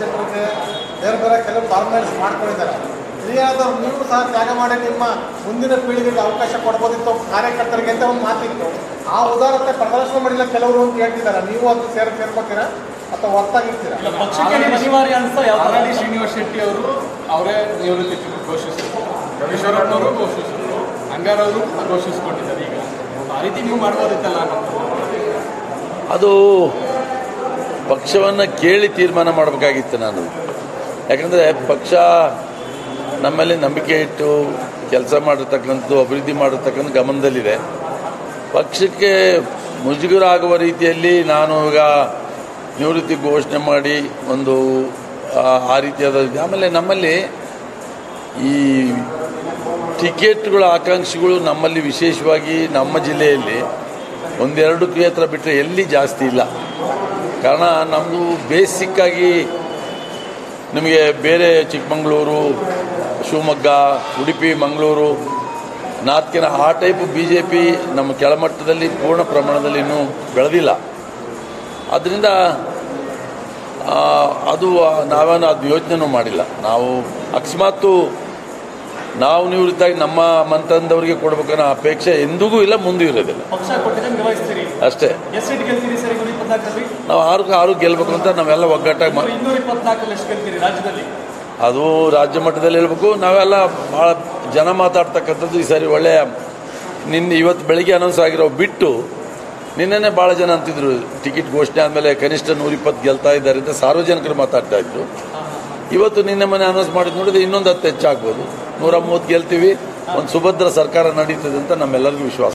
ಕ್ಷೇತ್ರಕ್ಕೆ ಬೇರೆ ಬೇರೆ ಕೆಲವು ಫಾರ್ಮಲ್ಸ್ ಮಾಡ್ಕೊಂಡಿದ್ದಾರೆ ಹಿರಿಯಾದವ್ರು ನೀವು ಸಹ ತ್ಯಾಗ ಮಾಡಿ ನಿಮ್ಮ ಮುಂದಿನ ಪೀಳಿಗೆಗೆ ಅವಕಾಶ ಕೊಡ್ಬೋದಿತ್ತು ಕಾರ್ಯಕರ್ತರಿಗೆ ಅಂತ ಒಂದು ಮಾತಿತ್ತು ಆ ಉದಾರತೆ ಪ್ರದರ್ಶನ ಮಾಡಿಲ್ಲ ಕೆಲವರು ಅಂತ ಹೇಳ್ತಿದ್ದಾರೆ ನೀವು ಅದು ಸೇರ್ ಸೇರ್ಕೋತೀರಾ ಅಥವಾ ಹೊತ್ತಾಗಿರ್ತೀರಾ ಇಲ್ಲ, ಪಕ್ಷಕ್ಕೆ ನೀವು ಅನಿವಾರ್ಯ ಅನ್ಸ್ತಾ ಯಾವ ಥರ? ಆಲ್ರೆಡಿ ಶ್ರೀನಿವಾಸ್ ಶೆಟ್ಟಿ ಅವರು ಅವರೇ ನಿವೃತ್ತಿ ಘೋಷಿಸಿದ್ರು ಈಶ್ವರಪ್ಪನವರು ಘೋಷಿಸಿದ್ರು ಹಂಗಾರವರು ಘೋಷಿಸ್ಕೊಂಡಿದ್ದಾರೆ ಈಗ ಆ ರೀತಿ ನೀವು ಮಾಡ್ಬೋದಿತ್ತಲ್ಲ ಅನ್ನೋದು ಅದು ಪಕ್ಷವನ್ನು ಕೇಳಿ ತೀರ್ಮಾನ ಮಾಡಬೇಕಾಗಿತ್ತು ನಾನು ಯಾಕಂದರೆ ಪಕ್ಷ ನಮ್ಮಲ್ಲಿ ನಂಬಿಕೆ ಇಟ್ಟು ಕೆಲಸ ಮಾಡಿರ್ತಕ್ಕಂಥದ್ದು ಅಭಿವೃದ್ಧಿ ಮಾಡಿರ್ತಕ್ಕಂಥ ಗಮನದಲ್ಲಿದೆ ಪಕ್ಷಕ್ಕೆ ಮುಜುಗರ ಆಗುವ ರೀತಿಯಲ್ಲಿ ನಾನು ಈಗ ನಿವೃತ್ತಿ ಘೋಷಣೆ ಮಾಡಿ ಒಂದು ಆ- ಆ ರೀತಿಯಾದ ಆಮೇಲೆ ನಮ್ಮಲ್ಲಿ ಈ ಟಿಕೆಟ್ಗಳ ಆಕಾಂಕ್ಷಿಗಳು ನಮ್ಮಲ್ಲಿ ವಿಶೇಷವಾಗಿ ನಮ್ಮ ಜಿಲ್ಲೆಯಲ್ಲಿ ಒಂದೆರಡು ಕ್ಷೇತ್ರ ಬಿಟ್ಟರೆ ಎಲ್ಲಿ ಜಾಸ್ತಿ ಇಲ್ಲ ಕಾರಣ ನಮ್ಮದು ಬೇಸಿಕ್ಕಾಗಿ ನಿಮಗೆ ಬೇರೆ ಚಿಕ್ಕಮಗಳೂರು ಶಿವಮೊಗ್ಗ ಉಡುಪಿ ಮಂಗಳೂರು ನಾರ್ತ್ಕಿನ ಆ ಟೈಪ್ ಬಿ ಜೆ ಪಿ ನಮ್ಮ ಕೆಳಮಟ್ಟದಲ್ಲಿ ಪೂರ್ಣ ಪ್ರಮಾಣದಲ್ಲಿ ಇನ್ನೂ ಬೆಳೆದಿಲ್ಲ ಅದರಿಂದ ಆ, ಅದು ಆ, ನಾವೇನು ಅದು ಯೋಚನೆನೂ ಮಾಡಿಲ್ಲ ನಾವು ಅಕಸ್ಮಾತ್ತು ನಾವು ನಿವೃತ್ತಾಗಿ ನಮ್ಮ ಮಂತ್ರದವರಿಗೆ ಕೊಡ್ಬೇಕನ್ನೋ ಅಪೇಕ್ಷೆ ಎಂದಿಗೂ ಇಲ್ಲ ಮುಂದೂ ಇರೋದಿಲ್ಲ ಪಕ್ಷ ಕೊಟ್ಟಿದ್ರೆ ನಿರ್ವಹಿಸ್ತೀರಿ ಅಷ್ಟೇ ಎಷ್ಟು ಸೀಟ್ ಗೆಲ್ತೀರಿ ಸರ್ ಇನ್ನೂರ ಇಪ್ಪತ್ನಾಲ್ಕರಲ್ಲಿ ನಾವು ಆರು ಆರು ಗೆಲ್ಬೇಕು ಅಂತ ನಾವೆಲ್ಲ ಒಗ್ಗಟ್ಟಾಗಿ ಮಾ ಇನ್ನೂರ ಇಪ್ಪತ್ನಾಲ್ಕರಲ್ಲಿ ಎಷ್ಟು ಗೆಲ್ತೀರಿ ರಾಜ್ಯದಲ್ಲಿ ಅದು ರಾಜ್ಯ ಮಟ್ಟದಲ್ಲಿ ಹೇಳ್ಬೇಕು ನಾವೆಲ್ಲ ಭಾಳ ಜನ ಮಾತಾಡ್ತಕ್ಕಂಥದ್ದು ಈ ಸಾರಿ ಒಳ್ಳೆಯ ನಿನ್ನೆ ಇವತ್ತು ಬೆಳಿಗ್ಗೆ ಅನೌನ್ಸ್ ಆಗಿರೋ ಬಿಟ್ಟು ನಿನ್ನೆನೆ ಭಾಳ ಜನ ಅಂತಿದ್ರು ಟಿಕೆಟ್ ಘೋಷಣೆ ಆದಮೇಲೆ ಕನಿಷ್ಠ ನೂರಿಪ್ಪತ್ತು ಗೆಲ್ತಾ ಇದ್ದಾರೆ ಅಂತ ಸಾರ್ವಜನಿಕರು ಮಾತಾಡ್ತಾ ಇದ್ರು ಇವತ್ತು ನಿನ್ನೆ ಮನೆ ಅನೌನ್ಸ್ ಮಾಡಿದ್ ನೋಡಿದ್ರೆ ಇನ್ನೊಂದು ಹತ್ತು ಹೆಚ್ಚಾಗ್ಬೋದು ನೂರ ಮೂವತ್ತು ಗೆಲ್ತೀವಿ ಒಂದು ಸುಭದ್ರ ಸರ್ಕಾರ ನಡೀತದೆ ಅಂತ ನಮ್ಮೆಲ್ಲರಿಗೂ ವಿಶ್ವಾಸ